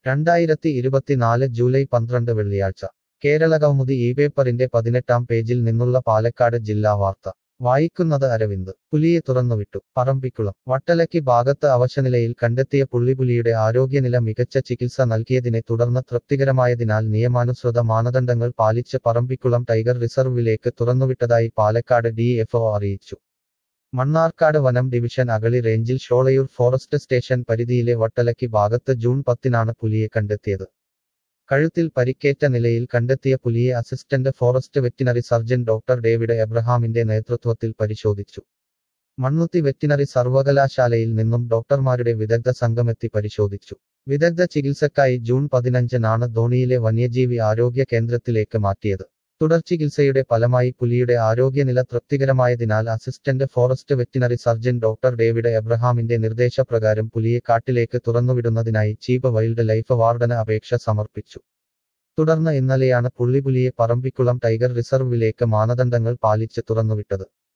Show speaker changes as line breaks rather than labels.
രണ്ടായിരത്തി ഇരുപത്തിനാല് ജൂലൈ പന്ത്രണ്ട് വെള്ളിയാഴ്ച കേരളകൗമുദി ഈ പേപ്പറിന്റെ പതിനെട്ടാം പേജിൽ നിന്നുള്ള പാലക്കാട് ജില്ലാ വാർത്ത വായിക്കുന്നത് അരവിന്ദ് പുലിയെ തുറന്നുവിട്ടു പറമ്പിക്കുളം വട്ടലക്കി ഭാഗത്ത് അവശനിലയിൽ കണ്ടെത്തിയ പുള്ളിപുലിയുടെ ആരോഗ്യനില മികച്ച ചികിത്സ നൽകിയതിനെ തുടർന്ന് തൃപ്തികരമായതിനാൽ നിയമാനുസൃത മാനദണ്ഡങ്ങൾ പാലിച്ച് പറമ്പിക്കുളം ടൈഗർ റിസർവിലേക്ക് തുറന്നുവിട്ടതായി പാലക്കാട് ഡിഎഫ്ഒ അറിയിച്ചു മണ്ണാർക്കാട് വനം ഡിവിഷൻ അകളി റേഞ്ചിൽ ഷോളയൂർ ഫോറസ്റ്റ് സ്റ്റേഷൻ പരിധിയിലെ വട്ടലക്കി ഭാഗത്ത് ജൂൺ പത്തിനാണ് പുലിയെ കണ്ടെത്തിയത് കഴുത്തിൽ പരിക്കേറ്റ നിലയിൽ കണ്ടെത്തിയ പുലിയെ assistant forest veterinary surgeon doctor David എബ്രഹാമിന്റെ നേതൃത്വത്തിൽ പരിശോധിച്ചു മണ്ണുത്തി വെറ്റിനറി സർവകലാശാലയിൽ നിന്നും ഡോക്ടർമാരുടെ വിദഗ്ധ സംഘമെത്തി പരിശോധിച്ചു വിദഗ്ധ ചികിത്സക്കായി ജൂൺ പതിനഞ്ചിനാണ് ധോണിയിലെ വന്യജീവി ആരോഗ്യ കേന്ദ്രത്തിലേക്ക് മാറ്റിയത് തുടർ ചികിത്സയുടെ ഫലമായി പുലിയുടെ ആരോഗ്യനില തൃപ്തികരമായതിനാൽ assistant forest veterinary surgeon doctor David എബ്രഹാമിന്റെ നിർദ്ദേശപ്രകാരം പുലിയെ കാട്ടിലേക്ക് തുറന്നുവിടുന്നതിനായി ചീഫ് വൈൽഡ് ലൈഫ് വാർഡന് അപേക്ഷ സമർപ്പിച്ചു തുടർന്ന് ഇന്നലെയാണ് പുള്ളിപുലിയെ പറമ്പിക്കുളം ടൈഗർ റിസർവിലേക്ക് മാനദണ്ഡങ്ങൾ പാലിച്ച് തുറന്നുവിട്ടത്